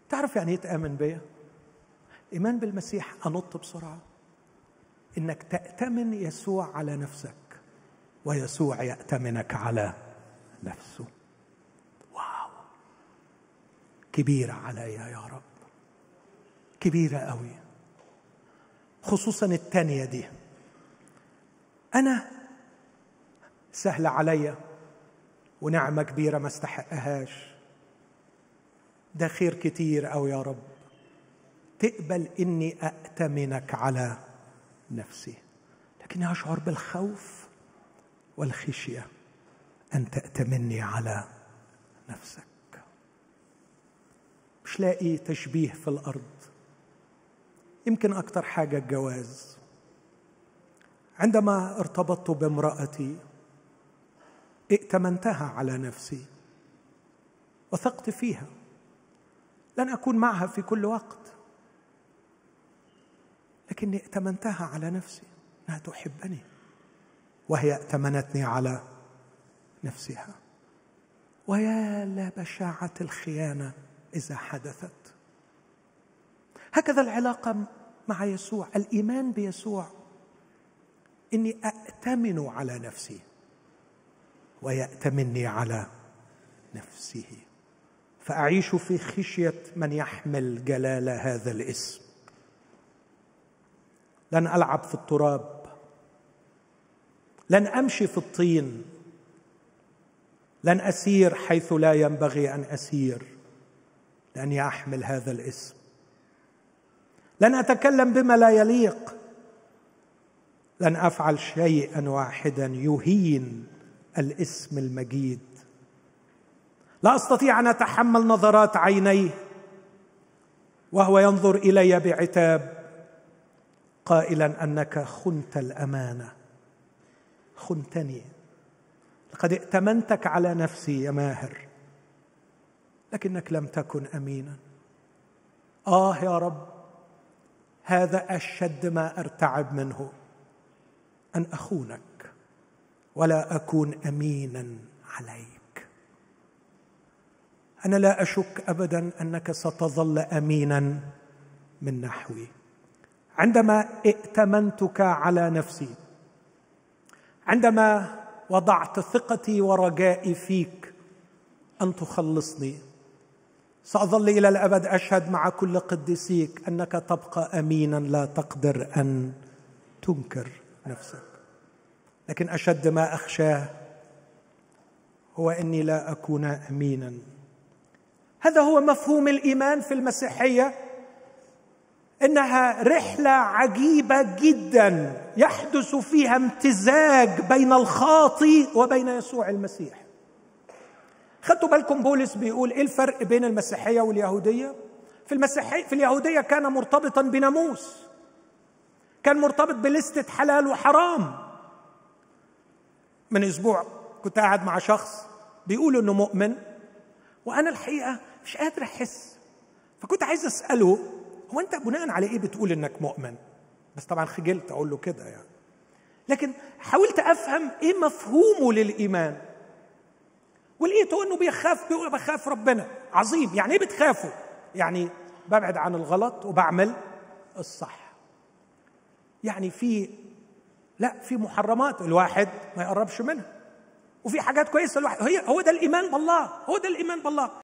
تعرف يعني ايه تامن بيا ايمان بالمسيح انط بسرعه انك تأتمن يسوع على نفسك ويسوع يأتمنك على نفسه واو كبيرة عليا يا رب كبيرة قوي خصوصا التانية دي أنا سهلة عليا ونعمة كبيرة ما استحقهاش ده خير كتير أو يا رب تقبل إني أأتمنك على نفسي لكني أشعر بالخوف والخشية أن تأتمني على نفسك مش لاقي تشبيه في الأرض يمكن أكثر حاجة الجواز عندما ارتبطت بامرأتي ائتمنتها على نفسي وثقت فيها لن أكون معها في كل وقت لكني ائتمنتها على نفسي انها تحبني وهي ائتمنتني على نفسها ويا لبشاعه الخيانه اذا حدثت هكذا العلاقه مع يسوع الايمان بيسوع اني ااتمن على نفسي وياتمني على نفسه فاعيش في خشيه من يحمل جلال هذا الاسم لن العب في التراب لن امشي في الطين لن اسير حيث لا ينبغي ان اسير لاني احمل هذا الاسم لن اتكلم بما لا يليق لن افعل شيئا واحدا يهين الاسم المجيد لا استطيع ان اتحمل نظرات عينيه وهو ينظر الي بعتاب قائلا انك خنت الامانه خنتني لقد ائتمنتك على نفسي يا ماهر لكنك لم تكن امينا اه يا رب هذا اشد ما ارتعب منه ان اخونك ولا اكون امينا عليك انا لا اشك ابدا انك ستظل امينا من نحوي عندما ائتمنتك على نفسي عندما وضعت ثقتي ورجائي فيك ان تخلصني ساظل الى الابد اشهد مع كل قديسيك انك تبقى امينا لا تقدر ان تنكر نفسك لكن اشد ما اخشاه هو اني لا اكون امينا هذا هو مفهوم الايمان في المسيحيه انها رحله عجيبه جدا يحدث فيها امتزاج بين الخاطي وبين يسوع المسيح خدتوا بالكم بولس بيقول ايه الفرق بين المسيحيه واليهوديه في المسيحيه في اليهوديه كان مرتبطا بناموس كان مرتبط بلستة حلال وحرام من اسبوع كنت قاعد مع شخص بيقول انه مؤمن وانا الحقيقه مش قادر احس فكنت عايز اساله هو انت بناء على ايه بتقول انك مؤمن بس طبعا خجلت اقول له كده يعني لكن حاولت افهم ايه مفهومه للايمان ولقيته انه بيخاف بيقول بخاف ربنا عظيم يعني ايه بتخافوا يعني ببعد عن الغلط وبعمل الصح يعني في لا في محرمات الواحد ما يقربش منها وفي حاجات كويسه الواحد هي هو ده الايمان بالله هو ده الايمان بالله